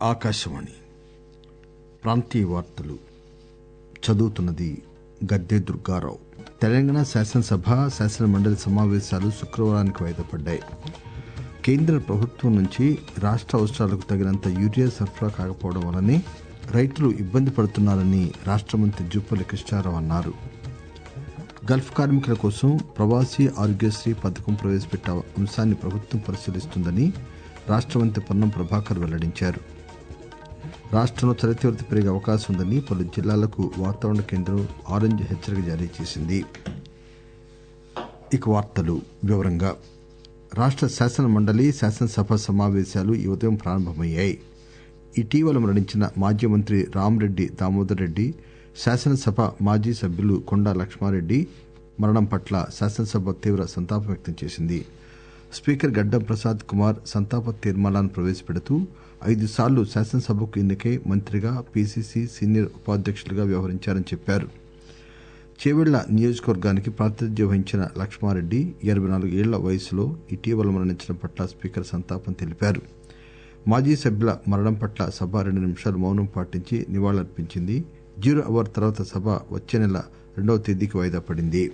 ఆకాశవాణి ప్రాంతీయ వార్తలు చదువుతున్నది గద్దె దుర్గారావు తెలంగాణ శాసనసభ శాసనమండలి సమావేశాలు శుక్రవారానికి వాయిదా పడ్డాయి కేంద్ర ప్రభుత్వం నుంచి రాష్ట అవసరాలకు తగినంత యూరియా సరఫరా కాకపోవడం వల్లనే రైతులు ఇబ్బంది పడుతున్నారని రాష్ట మంత్రి జూపల్లి కృష్ణారావు అన్నారు గల్ఫ్ కార్మికుల కోసం ప్రవాసీ ఆరోగ్యశ్రీ పథకం ప్రవేశపెట్టే అంశాన్ని ప్రభుత్వం పరిశీలిస్తుందని రాష్ట మంత్రి పొన్నం ప్రభాకర్ వెల్లడించారు రాష్టంలో చలి తీవ్రత పెరిగే అవకాశం ఉందని పలు జిల్లాలకు వాతావరణ కేంద్రం ఆరెంజ్ హెచ్చరిక జారీ చేసింది ఇక వార్తలు వివరంగా రాష్ట శాసన మండలి శాసనసభ సమావేశాలు ఈ ఉదయం ప్రారంభమయ్యాయి ఇటీవల మరణించిన మాజీ మంత్రి రామరెడ్డి దామోదర్ రెడ్డి శాసనసభ మాజీ సభ్యులు కొండా లక్ష్మారెడ్డి మరణం పట్ల శాసనసభ తీవ్ర సంతాపం వ్యక్తం చేసింది స్పీకర్ గడ్డం ప్రసాద్ కుమార్ సంతాప తీర్మానాన్ని ప్రవేశపెడుతూ ఐదు సార్లు శాసనసభకు ఎన్నికై మంత్రిగా పీసీసీ సీనియర్ ఉపాధ్యక్షులుగా వ్యవహరించారని చెప్పారు చేవెళ్ల నియోజకవర్గానికి ప్రాతినిధ్యం వహించిన లక్ష్మారెడ్డి ఎనబై నాలుగు ఏళ్ల వయసులో ఇటీవల మరణించడం పట్ల స్పీకర్ సంతాపం తెలిపారు మాజీ సభ్యుల మరణం పట్ల సభ రెండు నిమిషాలు మౌనం పాటించి నివాళులర్పించింది జీరో అవర్ తర్వాత సభ వచ్చే నెల రెండవ తేదీకి వాయిదా పడింది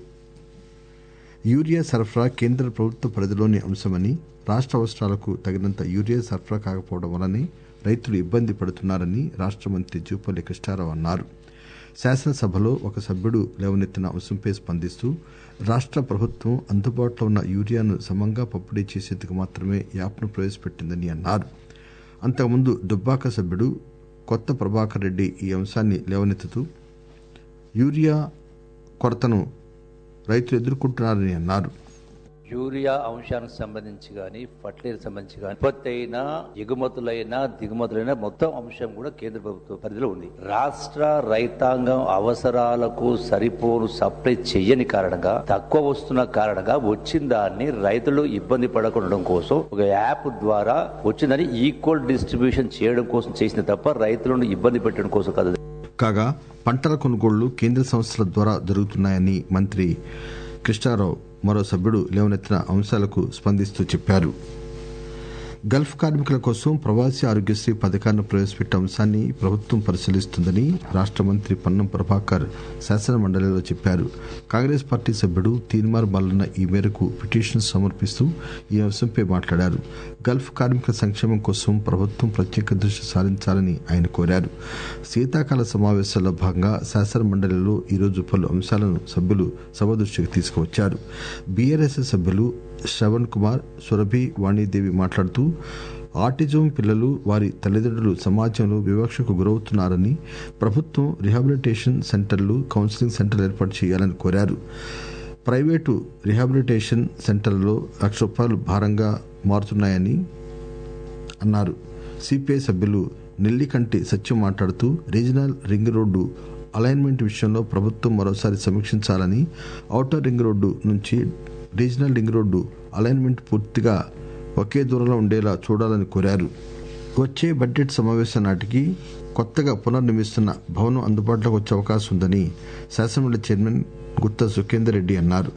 యూరియా సరఫరా కేంద్ర ప్రభుత్వ పరిధిలోని అంశమని రాష్ట అవసరాలకు తగినంత యూరియా సరఫరా కాకపోవడం వల్లనే రైతులు ఇబ్బంది పడుతున్నారని రాష్ట మంత్రి జూపల్లి కృష్ణారావు అన్నారు శాసనసభలో ఒక సభ్యుడు లేవనెత్తిన అంశంపై స్పందిస్తూ రాష్ట ప్రభుత్వం అందుబాటులో ఉన్న యూరియాను సమంగా పంపిణీ చేసేందుకు మాత్రమే యాప్ను ప్రవేశపెట్టిందని అన్నారు అంతకుముందు దుబ్బాక సభ్యుడు కొత్త ప్రభాకర్ రెడ్డి ఈ అంశాన్ని లేవనెత్తుతూ యూరియా కొరతను రైతులు ఎదుర్కొంటున్నారని అన్నారు యూరియా అంశానికి సంబంధించి కానీ ఫర్టిలైజర్ సంబంధించి కానీ ఉత్పత్తి అయినా ఎగుమతులైనా దిగుమతులైనా మొత్తం అంశం కూడా కేంద్ర ప్రభుత్వ పరిధిలో ఉంది రాష్ట్ర రైతాంగం అవసరాలకు సరిపోను సప్లై చెయ్యని కారణంగా తక్కువ వస్తున్న కారణంగా వచ్చిన దాన్ని రైతులు ఇబ్బంది పడకుండా కోసం ఒక యాప్ ద్వారా వచ్చిందని ఈక్వల్ డిస్ట్రిబ్యూషన్ చేయడం కోసం చేసింది తప్ప రైతులను ఇబ్బంది పెట్టడం కోసం కాదు కాగా పంటల కొనుగోళ్లు కేంద్ర సంస్థల ద్వారా జరుగుతున్నాయని మంత్రి కృష్ణారావు మరో సభ్యుడు లేవనెత్తిన అంశాలకు స్పందిస్తూ చెప్పారు గల్ఫ్ కార్మికుల కోసం ప్రవాసీ ఆరోగ్యశ్రీ పథకాన్ని ప్రవేశపెట్టే అంశాన్ని ప్రభుత్వం పరిశీలిస్తుందని రాష్ట మంత్రి పొన్నం ప్రభాకర్ శాసన మండలిలో చెప్పారు కాంగ్రెస్ పార్టీ సభ్యుడు తీన్మార్ మల్లన్న ఈ మేరకు పిటిషన్ సమర్పిస్తూ ఈ అంశంపై మాట్లాడారు గల్ఫ్ కార్మికుల సంక్షేమం కోసం ప్రభుత్వం ప్రత్యేక దృష్టి సారించాలని ఆయన కోరారు శీతాకాల సమావేశాల్లో భాగంగా శాసన మండలిలో ఈరోజు పలు అంశాలను సభ్యులు సభ దృష్టికి తీసుకువచ్చారు బీఆర్ఎస్ సభ్యులు శ్రవణ్ కుమార్ సురభి వాణీదేవి మాట్లాడుతూ ఆటిజం పిల్లలు వారి తల్లిదండ్రులు సమాజంలో వివక్షకు గురవుతున్నారని ప్రభుత్వం రిహాబిలిటేషన్ సెంటర్లు కౌన్సిలింగ్ సెంటర్లు ఏర్పాటు చేయాలని కోరారు ప్రైవేటు రిహాబిలిటేషన్ సెంటర్లలో లక్ష రూపాయలు భారంగా మారుతున్నాయని అన్నారు సిపిఐ సభ్యులు నెల్లికంటి సత్యం మాట్లాడుతూ రీజనల్ రింగ్ రోడ్డు అలైన్మెంట్ విషయంలో ప్రభుత్వం మరోసారి సమీక్షించాలని ఔటర్ రింగ్ రోడ్డు నుంచి రీజనల్ రింగ్ రోడ్డు అలైన్మెంట్ పూర్తిగా ఒకే దూరంలో ఉండేలా చూడాలని కోరారు వచ్చే బడ్జెట్ సమావేశం నాటికి కొత్తగా పునర్నిర్మిస్తున్న భవనం అందుబాటులోకి వచ్చే అవకాశం ఉందని శాసనమండలి చైర్మన్ గుత్తా సుఖేందర్ రెడ్డి అన్నారు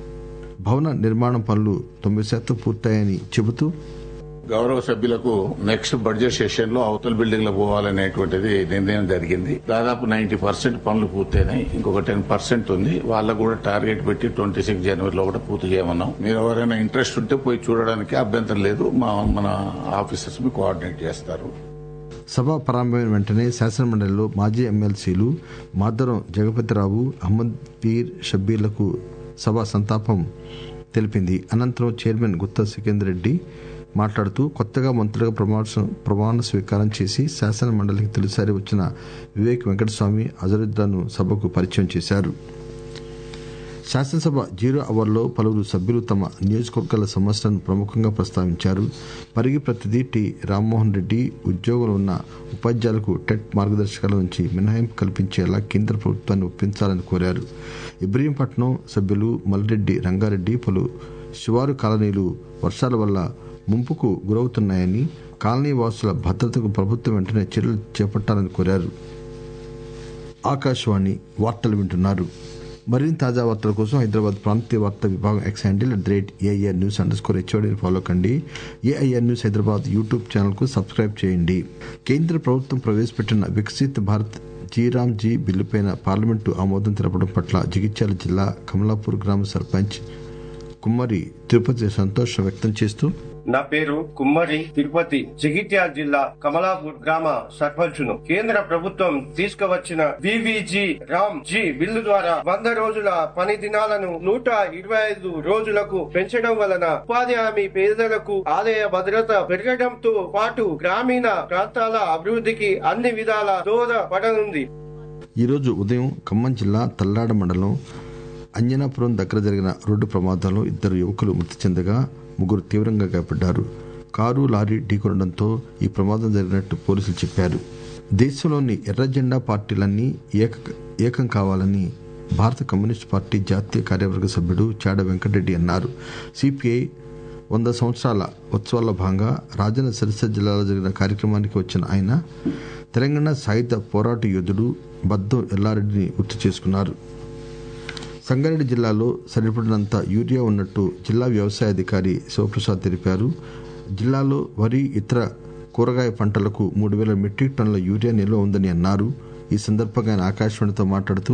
భవన నిర్మాణం పనులు తొంభై శాతం పూర్తయ్యాయని చెబుతూ గౌరవ సభ్యులకు నెక్స్ట్ బడ్జెట్ సెషన్ లో అవతల బిల్డింగ్ లో పోవాలనేటువంటిది నిర్ణయం జరిగింది దాదాపు నైన్టీ పర్సెంట్ పనులు పూర్తయినాయి ఇంకొక టెన్ పర్సెంట్ ఉంది వాళ్ళకు కూడా టార్గెట్ పెట్టి ట్వంటీ సిక్స్ జనవరిలో కూడా పూర్తి చేయమన్నాం మీరు ఎవరైనా ఇంట్రెస్ట్ ఉంటే పోయి చూడడానికి అభ్యంతరం లేదు మా మన ఆఫీసర్స్ మీ కోఆర్డినేట్ చేస్తారు సభ ప్రారంభమైన వెంటనే శాసనమండలిలో మాజీ ఎమ్మెల్సీలు మాధవరం జగపతిరావు అహ్మద్ పీర్ షబ్బీర్లకు సభ సంతాపం తెలిపింది అనంతరం చైర్మన్ గుత్తా సికేందర్ రెడ్డి మాట్లాడుతూ కొత్తగా మంత్రులుగా ప్రమాణ ప్రమాణ స్వీకారం చేసి శాసన మండలికి తొలిసారి వచ్చిన వివేక్ వెంకటస్వామి అజరుద్దాను సభకు పరిచయం చేశారు శాసనసభ జీరో అవర్లో పలువురు సభ్యులు తమ నియోజకవర్గాల సమస్యలను ప్రముఖంగా ప్రస్తావించారు పరిగి ప్రతినిధి టి రామ్మోహన్ రెడ్డి ఉద్యోగంలో ఉన్న ఉపాధ్యాయులకు టెట్ మార్గదర్శకాల నుంచి మినహాయింపు కల్పించేలా కేంద్ర ప్రభుత్వాన్ని ఒప్పించాలని కోరారు ఇబ్రహీంపట్నం సభ్యులు మల్రెడ్డి రంగారెడ్డి పలు శివారు కాలనీలు వర్షాల వల్ల ముంపుకు గురవుతున్నాయని కాలనీ వాసుల భద్రతకు ప్రభుత్వం వెంటనే చర్యలు చేపట్టాలని కోరారు ఆకాశవాణి వార్తలు వింటున్నారు మరిన్ని తాజా వార్తల కోసం హైదరాబాద్ ప్రాంతీయ వార్తా విభాగం X handle at the rate AIR news under score హెచ్ఓడిని ఫాలో కండి AIR news Hyderabad YouTube channel కు సబ్స్క్రైబ్ చేయండి కేంద్ర ప్రభుత్వం ప్రవేశపెట్టిన వికసిత్ భారత్ జీరామ్ జీ బిల్లుపైన పార్లమెంటు ఆమోదం తెలపడం పట్ల జగిత్యాల జిల్లా కమలాపూర్ గ్రామ సర్పంచ్ కుమ్మరి తిరుపతి సంతోషం వ్యక్తం చేస్తూ నా పేరు కుమ్మరి తిరుపతి జగిత్యాల జిల్లా కమలాపూర్ గ్రామ సర్పంచును కేంద్ర ప్రభుత్వం తీసుకువచ్చిన వివిజి రామ్ జీ బిల్లు ద్వారా వంద రోజుల పని దినాలను నూట ఇరవై ఐదు రోజులకు పెంచడం వలన ఉపాధి హామీ పేదలకు ఆదాయ భద్రత పెరగడంతో పాటు గ్రామీణ ప్రాంతాల అభివృద్ధికి అన్ని విధాల దోహదపడనుంది ఈరోజు ఉదయం ఖమ్మం జిల్లా తల్లాడ మండలం అంజనాపురం దగ్గర జరిగిన రోడ్డు ప్రమాదంలో ఇద్దరు యువకులు మృతి చెందగా ముగ్గురు తీవ్రంగా గాయపడ్డారు కారు లారీ ఢీకొనడంతో ఈ ప్రమాదం జరిగినట్టు పోలీసులు చెప్పారు దేశంలోని ఎర్ర జెండా పార్టీలన్నీ ఏక ఏకం కావాలని భారత కమ్యూనిస్ట్ పార్టీ జాతీయ కార్యవర్గ సభ్యుడు చాడ వెంకటరెడ్డి అన్నారు సిపిఐ వంద సంవత్సరాల ఉత్సవాల్లో భాగంగా రాజన్న సిరిసిల్ల జిల్లాలో జరిగిన కార్యక్రమానికి వచ్చిన ఆయన తెలంగాణ సాయుధ పోరాట యోధుడు బద్దం ఎల్లారెడ్డిని గుర్తు చేసుకున్నారు సంగారెడ్డి జిల్లాలో సరిపడినంత యూరియా ఉన్నట్టు జిల్లా వ్యవసాయ అధికారి శివప్రసాద్ తెలిపారు జిల్లాలో వరి ఇతర కూరగాయ పంటలకు మూడు వేల మెట్రిక్ టన్నుల యూరియా నిల్వ ఉందని అన్నారు ఈ సందర్భంగా ఆయన ఆకాశవాణితో మాట్లాడుతూ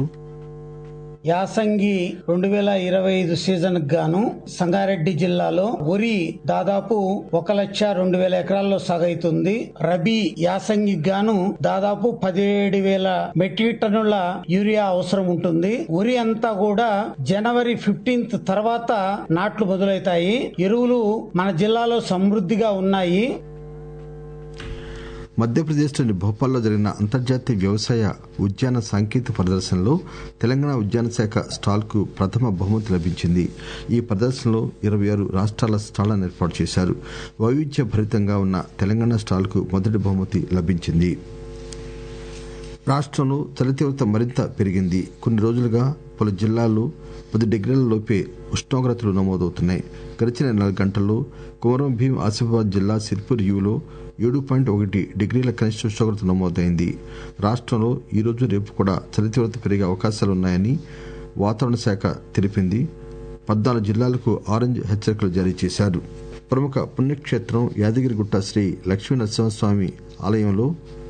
యాసంగి రెండు వేల ఇరవై ఐదు సీజన్ గాను సంగారెడ్డి జిల్లాలో వరి దాదాపు ఒక లక్ష రెండు వేల ఎకరాల్లో సాగైతుంది రబీ యాసంగి గాను దాదాపు పదిహేడు వేల మెట్రిక్ టన్నుల యూరియా అవసరం ఉంటుంది వరి అంతా కూడా జనవరి ఫిఫ్టీన్త్ తర్వాత నాట్లు మొదలవుతాయి ఎరువులు మన జిల్లాలో సమృద్ధిగా ఉన్నాయి మధ్యప్రదేశ్లోని భోపాల్లో జరిగిన అంతర్జాతీయ వ్యవసాయ ఉద్యాన సాంకేతిక ప్రదర్శనలో తెలంగాణ ఉద్యాన శాఖ స్టాల్కు ప్రథమ బహుమతి లభించింది ఈ ప్రదర్శనలో ఇరవై ఆరు రాష్ట్రాల స్టాళ్లను ఏర్పాటు చేశారు వైవిధ్య భరితంగా ఉన్న తెలంగాణ స్టాల్కు మొదటి బహుమతి లభించింది రాష్ట్రంలో చలి తీవ్రత మరింత పెరిగింది కొన్ని రోజులుగా పలు జిల్లాల్లో పది డిగ్రీల లోపే ఉష్ణోగ్రతలు నమోదవుతున్నాయి గడిచిన నాలుగు గంటల్లో కుమరం భీం ఆసిఫాబాద్ జిల్లా సిర్పూర్ యూలో ఏడు పాయింట్ ఒకటి డిగ్రీల కనిష్ట ఉష్ణోగ్రత నమోదైంది రాష్ట్రంలో ఈరోజు రేపు కూడా చలి తీవ్రత పెరిగే అవకాశాలున్నాయని వాతావరణ శాఖ తెలిపింది పద్నాలుగు జిల్లాలకు ఆరెంజ్ హెచ్చరికలు జారీ చేశారు ప్రముఖ పుణ్యక్షేత్రం యాదగిరిగుట్ట శ్రీ లక్ష్మీ నరసింహస్వామి ఆలయంలో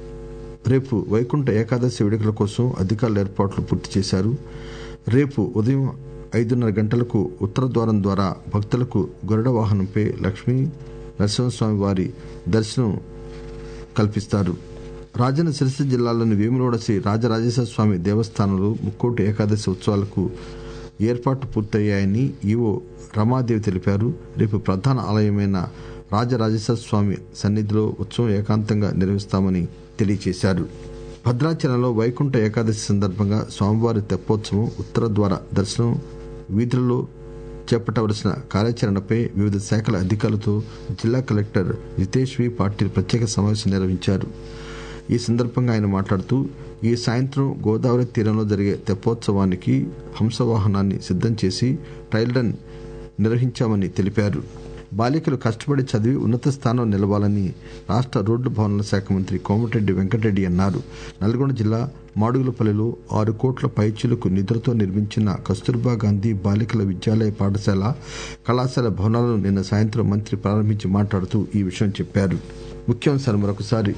రేపు వైకుంఠ ఏకాదశి వేడుకల కోసం అధికారులు ఏర్పాట్లు పూర్తి చేశారు రేపు ఉదయం ఐదున్నర గంటలకు ఉత్తర ద్వారం ద్వారా భక్తులకు గరుడ వాహనంపై లక్ష్మీ నరసింహస్వామి వారి దర్శనం కల్పిస్తారు రాజన్న సిరిసిల్ల జిల్లాలోని వేములవాడ శ్రీ రాజరాజేశ్వర స్వామి దేవస్థానంలో ముక్కోటి ఏకాదశి ఉత్సవాలకు ఏర్పాట్లు పూర్తయ్యాయని ఈవో రమాదేవి తెలిపారు రేపు ప్రధాన ఆలయమైన రాజరాజేశ్వర స్వామి సన్నిధిలో ఉత్సవం ఏకాంతంగా నిర్వహిస్తామని తెలియజేశారు భద్రాచలంలో వైకుంఠ ఏకాదశి సందర్భంగా స్వామివారి తెప్పోత్సవం ఉత్తర ద్వార దర్శనం వీధులలో చేపట్టవలసిన కార్యాచరణపై వివిధ శాఖల అధికారులతో జిల్లా కలెక్టర్ జితేష్ వి పాటిల్ ప్రత్యేక సమావేశం నిర్వహించారు ఈ సందర్భంగా ఆయన మాట్లాడుతూ ఈ సాయంత్రం గోదావరి తీరంలో జరిగే తెప్పోత్సవానికి హంసవాహనాన్ని సిద్దం చేసి ట్రయల్ రన్ నిర్వహించామని తెలిపారు బాలికలు కష్టపడి చదివి ఉన్నత స్థానం నిలవాలని రాష్ట్ర రోడ్డు భవనాల శాఖ మంత్రి కోమటిరెడ్డి వెంకటరెడ్డి అన్నారు నల్గొండ జిల్లా మాడుగులపల్లిలో ఆరు కోట్ల పైచీలకు నిధులతో నిర్మించిన కస్తూర్బా గాంధీ బాలికల విద్యాలయ పాఠశాల కళాశాల భవనాలను నిన్న సాయంత్రం మంత్రి ప్రారంభించి మాట్లాడుతూ ఈ విషయం చెప్పారు ముఖ్యాంశాలు మరొకసారి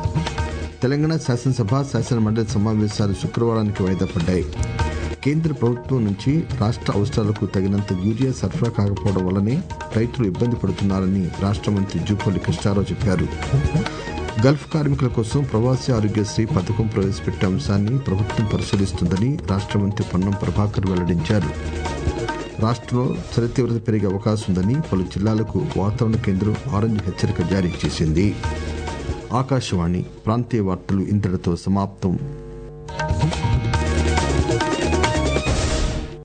తెలంగాణ శాసనసభ శాసన మండలి సమావేశాలు శుక్రవారానికి వాయిదా పడ్డాయి కేంద్ర ప్రభుత్వం నుంచి రాష్ట్ర అవసరాలకు తగినంత యూరియా సరఫరా కాకపోవడం వల్లనే రైతులు ఇబ్బంది పడుతున్నారని రాష్ట్ర మంత్రి జూపల్లి కృష్ణారావు చెప్పారు గల్ఫ్ కార్మికుల కోసం ప్రవాసీ ఆరోగ్యశ్రీ పథకం ప్రవేశపెట్టే అంశాన్ని ప్రభుత్వం పరిశీలిస్తుందని రాష్ట్ర మంత్రి పొన్నం ప్రభాకర్ వెల్లడించారు రాష్ట్రంలో చలి తీవ్రత పెరిగే అవకాశం ఉందని పలు జిల్లాలకు వాతావరణ కేంద్రం ఆరెంజ్ హెచ్చరిక జారీ చేసింది ఆకాశవాణి ప్రాంతీయ వార్తలు ఇంతటితో సమాప్తం